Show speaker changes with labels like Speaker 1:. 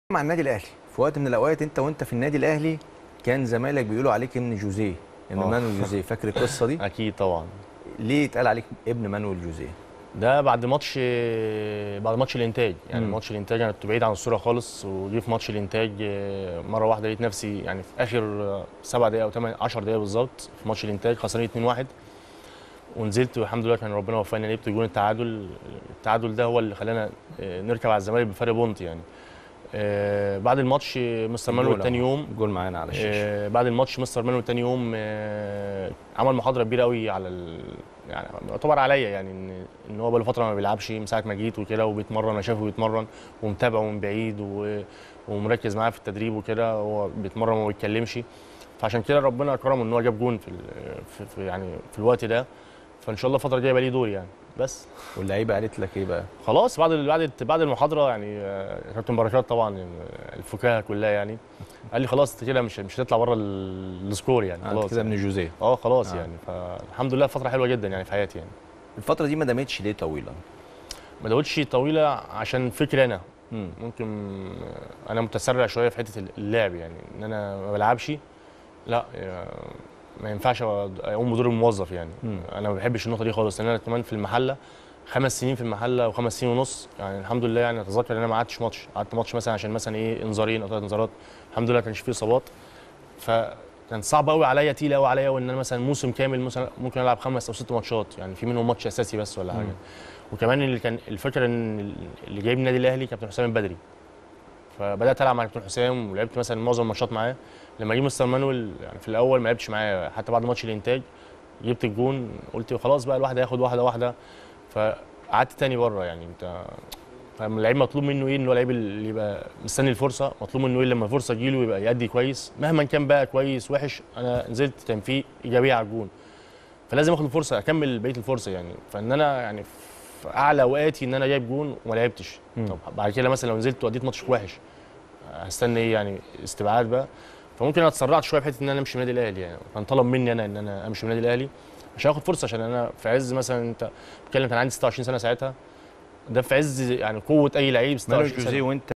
Speaker 1: مع النادي الاهلي في وقت من الاوقات انت وانت في النادي الاهلي كان زمايلك بيقولوا عليك ابن جوزيه ابن
Speaker 2: آه.
Speaker 1: مانويل جوزيه فاكر القصه دي
Speaker 2: اكيد طبعا
Speaker 1: ليه اتقال عليك ابن مانويل جوزيه
Speaker 2: ده بعد ماتش بعد ماتش الانتاج يعني
Speaker 1: مم.
Speaker 2: ماتش الانتاج انا كنت بعيد عن الصوره خالص وجي في ماتش الانتاج آه، مره واحده لقيت نفسي يعني في اخر آه، سبع دقائق او 8 10 دقائق بالظبط في ماتش الانتاج خسرانين 2-1 ونزلت والحمد لله كان ربنا وفقني جبت جون التعادل التعادل ده هو اللي خلانا آه، نركب على الزمالك بفرق بونت يعني آه، بعد الماتش آه، مستر مانويل
Speaker 1: الجول
Speaker 2: تاني
Speaker 1: أهو.
Speaker 2: يوم
Speaker 1: الجول معانا على الشاشه
Speaker 2: آه، بعد الماتش مستر مانويل تاني يوم آه، عمل محاضره كبيره قوي على ال... يعني يعتبر عليا يعني ان ان هو بقاله فتره ما بيلعبش من ساعه ما جيت وكده وبيتمرن انا شايفه بيتمرن ومتابعه من بعيد و... ومركز معاه في التدريب وكده هو بيتمرن وما بيتكلمش فعشان كده ربنا كرمه ان هو جاب جون في, ال... في... في يعني في الوقت ده فان شاء الله الفتره الجايه يبقى ليه دور يعني بس
Speaker 1: واللعيبه قالت لك ايه بقى
Speaker 2: خلاص بعد ال- بعد بعد المحاضره يعني آه، كابتن بركات طبعا آه، الفكاهه كلها يعني قال لي خلاص انت كده مش مش هتطلع بره ال- السكور يعني
Speaker 1: انت
Speaker 2: خلاص
Speaker 1: كده
Speaker 2: يعني.
Speaker 1: ابن جوزيه
Speaker 2: اه خلاص
Speaker 1: آه.
Speaker 2: يعني فالحمد لله فتره حلوه جدا يعني في حياتي يعني
Speaker 1: الفتره دي ما دامتش ليه طويله
Speaker 2: ما داودش طويله عشان فكري انا
Speaker 1: مم.
Speaker 2: ممكن آه، انا متسرع شويه في حته اللعب يعني ان انا ما بلعبش لا آه، ما ينفعش اقوم بدور الموظف يعني
Speaker 1: مم.
Speaker 2: انا ما بحبش النقطه دي خالص لان انا كمان في المحله خمس سنين في المحله وخمس سنين ونص يعني الحمد لله يعني اتذكر ان انا ما قعدتش ماتش قعدت ماتش مثلا عشان مثلا ايه انذارين او ثلاث انذارات الحمد لله ما كانش فيه اصابات فكان صعب قوي عليا تقيل قوي عليا وان انا مثلا موسم كامل مثلا ممكن العب خمس او ست ماتشات يعني في منهم ماتش اساسي بس ولا حاجه
Speaker 1: مم.
Speaker 2: وكمان اللي كان الفكره ان اللي جايب النادي الاهلي كابتن حسام البدري فبدات العب مع كابتن حسام ولعبت مثلا معظم الماتشات معاه لما جه مستر مانويل يعني في الاول ما لعبتش معاه حتى بعد ماتش الانتاج جبت الجون قلت خلاص بقى الواحد هياخد واحده واحده فقعدت تاني بره يعني انت فاللعيب مطلوب منه ايه ان هو اللعيب اللي يبقى مستني الفرصه مطلوب منه ايه لما الفرصه تجيله يبقى يأدي كويس مهما كان بقى كويس وحش انا نزلت كان في ايجابيه على الجون فلازم اخد الفرصه اكمل بقيه الفرصه يعني فان انا يعني في اعلى اوقاتي ان انا جايب جون وما لعبتش
Speaker 1: مم.
Speaker 2: طب بعد كده مثلا لو نزلت واديت ماتش وحش هستنى ايه يعني استبعاد بقى فممكن انا اتسرعت شويه في حته ان انا امشي من النادي الاهلي يعني كان طلب مني انا ان انا امشي من النادي الاهلي عشان اخد فرصه عشان انا في عز مثلا انت بتتكلم كان عندي 26 سنه ساعتها ده في عز يعني قوه اي لعيب
Speaker 1: مانويل
Speaker 2: 26
Speaker 1: جوزيه
Speaker 2: سنه
Speaker 1: وانت